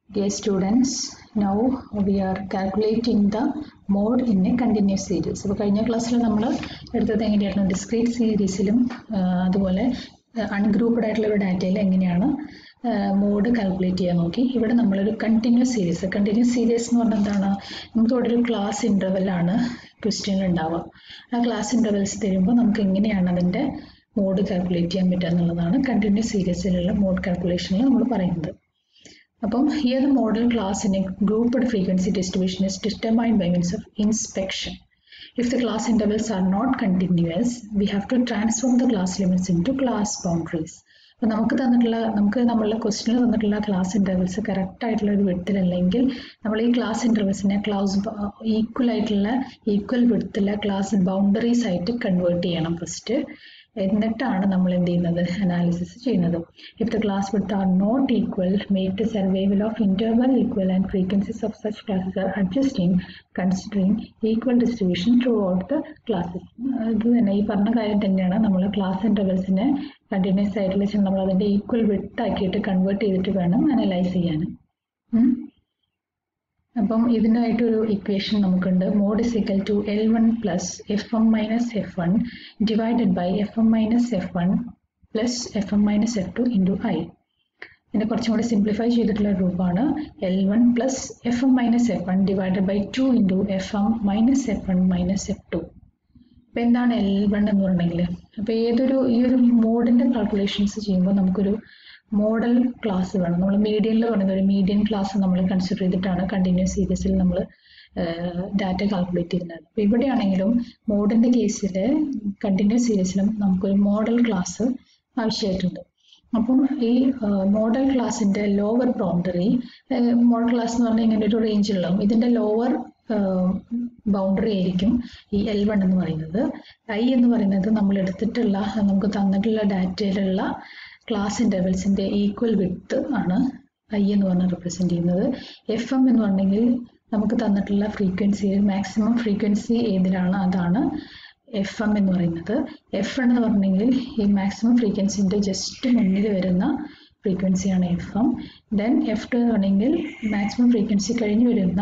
Dear students, now we are calculating the mode in a continuous series. അപ്പോൾ കഴിഞ്ഞ ക്ലാസ്സിൽ നമ്മൾ എടുത്തത് എങ്ങനെയായിരുന്നു ഡിസ്ക്രീറ്റ് സീരീസിലും അതുപോലെ അൺഗ്രൂപ്പ്ഡ് ആയിട്ടുള്ള ഒരു ഡാറ്റയിൽ എങ്ങനെയാണ് മോഡ് കാൽക്കുലേറ്റ് ചെയ്യാൻ നോക്കി ഇവിടെ നമ്മളൊരു കണ്ടിന്യൂസ് സീരീസ് കണ്ടിന്യൂസ് സീരീസ് എന്ന് പറഞ്ഞാൽ എന്താണ് നമുക്ക് ഇവിടെ ഒരു ക്ലാസ് ഇൻ്റർവെല്ലാണ് ക്വസ്റ്റ്യൻ ഉണ്ടാവുക ആ ക്ലാസ് ഇൻ്റർവെൽസ് തരുമ്പോൾ നമുക്ക് എങ്ങനെയാണ് അതിൻ്റെ മോഡ് കാൽക്കുലേറ്റ് ചെയ്യാൻ പറ്റുക എന്നുള്ളതാണ് കണ്ടിന്യൂസ് സീരീസിലുള്ള മോഡ് കാൽക്കുലേഷനിൽ നമ്മൾ പറയുന്നത് അപ്പം here the modal class in a grouped frequency distribution is determined by means of inspection If the class intervals are not continuous, we have to transform the class limits into class boundaries. അപ്പോൾ നമുക്ക് തന്നിട്ടുള്ള നമുക്ക് നമ്മളുടെ ക്വസ്റ്റിന് തന്നിട്ടുള്ള class intervals correct ആയിട്ടുള്ള ഒരു വിടത്തിലല്ലെങ്കിൽ നമ്മൾ ഈ ക്ലാസ് ഇൻ്റർവൽസിനെ ക്ലാസ് ഈക്വൽ ആയിട്ടുള്ള ഈക്വൽ വിടത്തിലുള്ള ക്ലാസ് ബൗണ്ടറീസ് ആയിട്ട് കൺവേർട്ട് ചെയ്യണം ഫസ്റ്റ് എന്നിട്ടാണ് നമ്മൾ എന്ത് ചെയ്യുന്നത് അനാലിസിസ് ചെയ്യുന്നത് if the class with are not equal make the survival of interval equal and frequencies of such classes are adjusting considering equal distribution throughout the classes ഇത് തന്നെ ഈ പറഞ്ഞ കാര്യം തന്നെയാണ് നമ്മൾ ക്ലാസ് ഇൻ്റർവൽസിനെ കണ്ടിന്യൂസ് ആയിട്ടുള്ള നമ്മൾ അതിൻ്റെ ഈക്വൽ വിട്ട് ആക്കിയിട്ട് കൺവേർട്ട് ചെയ്തിട്ട് വേണം അനലൈസ് ചെയ്യാൻ അപ്പം ഇതിനായിട്ടൊരു ഇക്വേഷൻ നമുക്കുണ്ട് mode is equal to L one plus F M minus F one divided by F M minus F one plus F M minus F two into I ഇതിനെ കുറച്ചും കൂടി സിംപ്ലിഫൈ ചെയ്തിട്ടുള്ള രൂപമാണ് L one plus F M minus F one divided by two into F M minus F one minus F two അപ്പം എന്താണ് L one എന്ന് പറഞ്ഞിട്ടുണ്ടെങ്കിൽ അപ്പോൾ ഏതൊരു ഈ ഒരു മോഡിൻ്റെ കാൽക്കുലേഷൻസ് ചെയ്യുമ്പോൾ നമുക്കൊരു മോഡൽ ക്ലാസ് വേണം നമ്മൾ മീഡിയനിൽ പറയുന്ന ഒരു മീഡിയൻ ക്ലാസ് നമ്മൾ കൺസിഡർ ചെയ്തിട്ടാണ് കണ്ടിന്യൂസ് സീരീസിൽ നമ്മൾ ഡാറ്റ കാൽക്കുലേറ്റ് ചെയ്യുന്നത് അപ്പോൾ ഇവിടെയാണെങ്കിലും മോഡിൻ്റെ കേസിൽ കണ്ടിന്യൂസ് സീരീസിലും നമുക്കൊരു മോഡൽ ക്ലാസ് ആവശ്യമായിട്ടുണ്ട് അപ്പം ഈ മോഡൽ ക്ലാസ്സിൻ്റെ ലോവർ ബൗണ്ടറി മോഡൽ ക്ലാസ് എന്ന് പറഞ്ഞാൽ ഇങ്ങനെ ഒരു റേഞ്ചിലുള്ളതും ഇതിൻ്റെ ലോവർ ബൗണ്ടറി ആയിരിക്കും ഈ എൽ വൺ എന്ന് പറയുന്നത് ഐ എന്ന് പറയുന്നത് നമ്മൾ എടുത്തിട്ടുള്ള നമുക്ക് തന്നിട്ടുള്ള ഡാറ്റയിലുള്ള ക്ലാസ് ഇൻ്റർവെൽസിൻ്റെ ഈക്വൽ വിത്ത് ആണ് ഐ എന്ന് പറഞ്ഞാൽ റെപ്രസെൻ്റ് ചെയ്യുന്നത് എഫ് എം എന്ന് പറഞ്ഞെങ്കിൽ നമുക്ക് തന്നിട്ടുള്ള ഫ്രീക്വൻസി മാക്സിമം ഫ്രീക്വൻസി ഏതിലാണ് അതാണ് എഫ് എം എന്ന് പറയുന്നത് എഫ് എന്ന് പറഞ്ഞെങ്കിൽ ഈ മാക്സിമം ഫ്രീക്വൻസിൻ്റെ ജസ്റ്റ് മുന്നിൽ വരുന്ന ഫ്രീക്വൻസിയാണ് F M then F two എന്ന് പറഞ്ഞെങ്കിൽ മാക്സിമം ഫ്രീക്വൻസി കഴിഞ്ഞ് വരുന്ന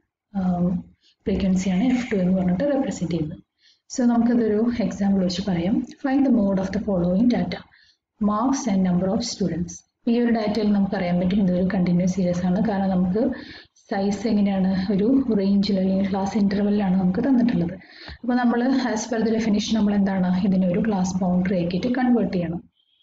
ഫ്രീക്വൻസിയാണ് എഫ് ടു എന്ന് പറഞ്ഞിട്ട് റെപ്രസെൻറ്റ് ചെയ്യുന്നത് സോ നമുക്കിതൊരു എക്സാമ്പിൾ വെച്ച് പറയാം find the mode of the following data marks and number of students ഈ ഒരു ഡാറ്റയിൽ നമുക്ക് അറിയാൻ പറ്റും ഇതൊരു കണ്ടിന്യൂസ് സീരീസ് ആണ് കാരണം നമുക്ക് സൈസ് എങ്ങനെയാണ് ഒരു റേഞ്ചിൽ അല്ലെങ്കിൽ ക്ലാസ് ഇൻ്റർവെല്ലാണ് നമുക്ക് തന്നിട്ടുള്ളത് അപ്പോൾ നമ്മൾ ആസ് പെർ ദ ഡെഫിനിഷൻ നമ്മൾ എന്താണ് ഇതിനെ ഒരു ക്ലാസ് ബൗണ്ടറി ആക്കിയിട്ട് കൺവേർട്ട് ചെയ്യണം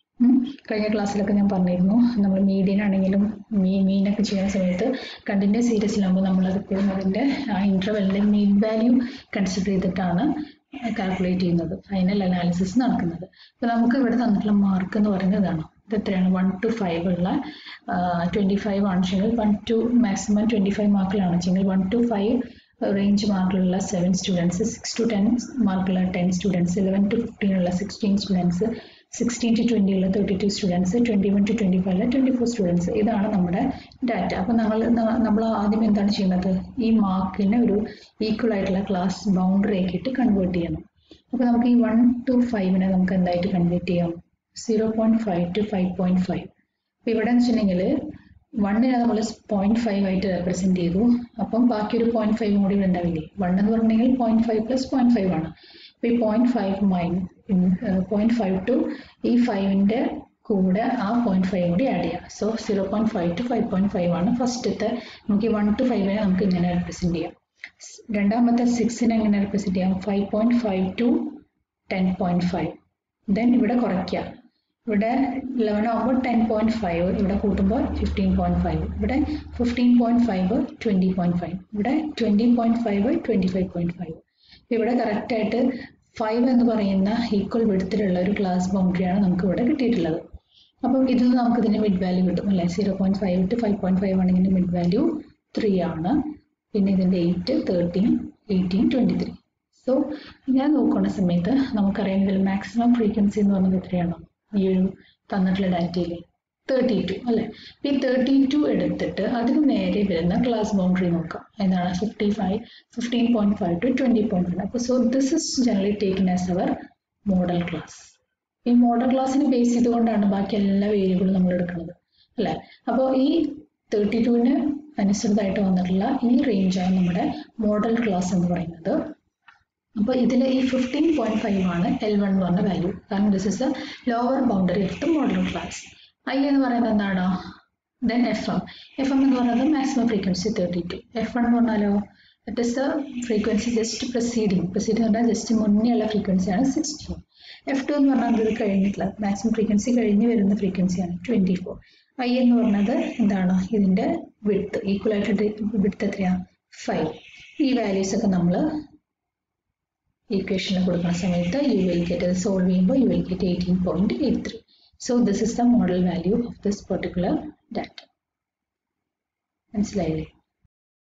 കഴിഞ്ഞ ക്ലാസ്സിലൊക്കെ ഞാൻ പറഞ്ഞിരുന്നു നമ്മൾ മീഡിയൻ ആണെങ്കിലും മീ മീനൊക്കെ ചെയ്യുന്ന സമയത്ത് കണ്ടിന്യൂസ് സീരീസിലാകുമ്പോൾ നമ്മൾ അതിപ്പോഴും അതിൻ്റെ ആ ഇൻ്റർവെല്ലിൻ്റെ മീൻ വാല്യൂ കൺസിഡർ ചെയ്തിട്ടാണ് കാൽക്കുലേറ്റ് ചെയ്യുന്നത് ഫൈനൽ അനാലിസിസ് നടക്കുന്നത് അപ്പോൾ നമുക്ക് ഇവിടെ തന്നിട്ടുള്ള മാർക്ക് എന്ന് പറയുന്നത് ഇതാണ് ഇത് എത്രയാണ് വൺ ടു ഫൈവ് ഉള്ള ട്വൻറ്റി ഫൈവ് ആണെന്നുവെച്ചെങ്കിൽ one to maximum twenty five മാർക്കിലാണ് വെച്ചെങ്കിൽ വൺ ടു ഫൈവ് റേഞ്ച് മാർക്കിലുള്ള seven students six to ten മാർക്കുള്ള ten students eleven to fifteen ഉള്ള sixteen students sixteen to twenty ഉള്ള thirty two students twenty one to twenty five twenty four students ഇതാണ് നമ്മുടെ data അപ്പോൾ നമ്മൾ നമ്മൾ ആദ്യം എന്താണ് ചെയ്യുന്നത് ഈ മാർക്കിനെ ഒരു ഈക്വൽ ആയിട്ടുള്ള ക്ലാസ് ബൗണ്ടറി ആക്കിയിട്ട് കൺവേർട്ട് ചെയ്യണം അപ്പോൾ നമുക്ക് ഈ വൺ ടു ഫൈവിനെ നമുക്ക് എന്തായിട്ട് കൺവേർട്ട് ചെയ്യാം zero point five to five point five അപ്പോൾ ഇവിടെ എന്ന് വെച്ചിട്ടുണ്ടെങ്കിൽ വണ്ണിനെ നമ്മൾ പോയിന്റ് ഫൈവ് ആയിട്ട് റെപ്രസെന്റ് ചെയ്തു അപ്പം ബാക്കി ഒരു പോയിന്റ് ഫൈവ് കൂടി ഇവിടെ ഉണ്ടാവില്ലേ വൺ എന്ന് പറഞ്ഞെങ്കിൽ point five plus point five ആണ് അപ്പോൾ ഈ point five minus point five to ഈ ഫൈവിൻ്റെ കൂടെ ആ പോയിന്റ് ഫൈവ് കൂടി ആഡ് ചെയ്യാം so zero point five to five point five ആണ് ഫസ്റ്റത്തെ നമുക്ക് ഈ വൺ ടു ഫൈവിനെ നമുക്ക് ഇങ്ങനെ റെപ്രസെന്റ് ചെയ്യാം രണ്ടാമത്തെ സിക്സിനെ എങ്ങനെ റെപ്രസെന്റ് ചെയ്യാം five point five to ten point five then ഇവിടെ കുറയ്ക്കുക ഇവിടെ ലെവൻ ആകുമ്പോൾ ടെൻ പോയിന്റ് ഫൈവ് ഇവിടെ കൂട്ടുമ്പോൾ ഫിഫ്റ്റീൻ പോയിന്റ് ഫൈവ് ഇവിടെ fifteen point five twenty point five ഇവിടെ twenty point five twenty five point five ഇവിടെ കറക്റ്റായിട്ട് ഫൈവ് എന്ന് പറയുന്ന ഈക്വൽ വിടത്തിലുള്ള ഒരു ക്ലാസ് ബൗണ്ടറിയാണ് നമുക്ക് ഇവിടെ കിട്ടിയിട്ടുള്ളത് അപ്പം ഇതിൽ നമുക്ക് ഇതിൻ്റെ മിഡ് വാല്യൂ കിട്ടും അല്ലേ zero point five to five point five ആണെങ്കിൽ ഇതിൻ്റെ മിഡ് വാല്യൂ ത്രീ ആണ് പിന്നെ ഇതിൻ്റെ eight thirteen eighteen twenty three so ഞാൻ നോക്കുന്ന സമയത്ത് നമുക്കറിയാം ഇതിൽ മാക്സിമം ഫ്രീക്വൻസി എന്ന് പറഞ്ഞത് എത്രയാണ് ഈ ഒരു തന്നിട്ടുള്ള ഡാറ്റയിൽ തേർട്ടി ടു അല്ലേ ഈ തേർട്ടി ടു എടുത്തിട്ട് അതിന് നേരെ വരുന്ന ക്ലാസ് ബൗണ്ടറി നോക്കാം എന്താണ് fifty five fifteen point five to twenty point five അപ്പോൾ so this is generally taken as our modal class ഈ മോഡൽ ക്ലാസ്സിനെ ബേസ് ചെയ്തുകൊണ്ടാണ് ബാക്കി എല്ലാ വേരിയബിളും നമ്മൾ എടുക്കുന്നത് അല്ലേ അപ്പോൾ ഈ തേർട്ടി ടുവിന് അനുസൃതമായിട്ട് വന്നിട്ടുള്ള ഈ റേഞ്ചാണ് നമ്മുടെ മോഡൽ ക്ലാസ് എന്ന് പറയുന്നത് അപ്പോൾ ഇതിൽ ഈ ഫിഫ്റ്റീൻ പോയിന്റ് ഫൈവ് ആണ് എൽ വൺ എന്ന് പറഞ്ഞ വാല്യൂ കാരണം this is a lower boundary of the modal class I എന്ന് പറയുന്നത് എന്താണ് then F M F M എന്ന് പറയുന്നത് maximum frequency thirty two F one എന്ന് പറഞ്ഞാലോ that is the frequency just proceeding proceeding എന്ന് പറഞ്ഞാൽ ജസ്റ്റ് മുന്നേ ഉള്ള ഫ്രീക്വൻസിയാണ് സിക്സ്റ്റീൻ എഫ് ടു എന്ന് പറഞ്ഞാൽ ഇത് കഴിഞ്ഞിട്ടുള്ള മാക്സിമം ഫ്രീക്വൻസി കഴിഞ്ഞ് വരുന്ന ഫ്രീക്വൻസിയാണ് ട്വൻറ്റി ഫോർ ഐ എന്ന് പറഞ്ഞത് എന്താണ് ഇതിൻ്റെ വിഡ്ത്ത് ഈക്വൽ ആയിട്ട് വിഡ്ത്ത് എത്രയാണ് ഫൈവ് ഈ വാല്യൂസ് ഒക്കെ നമ്മൾ ഈക്വേഷനിൽ കൊടുക്കുന്ന സമയത്ത് യു വിൽ ഗെറ്റ് അത് സോൾവ് ചെയ്യുമ്പോൾ you will get eighteen point eight three so this is the modal value of this particular data മനസ്സിലായില്ലേ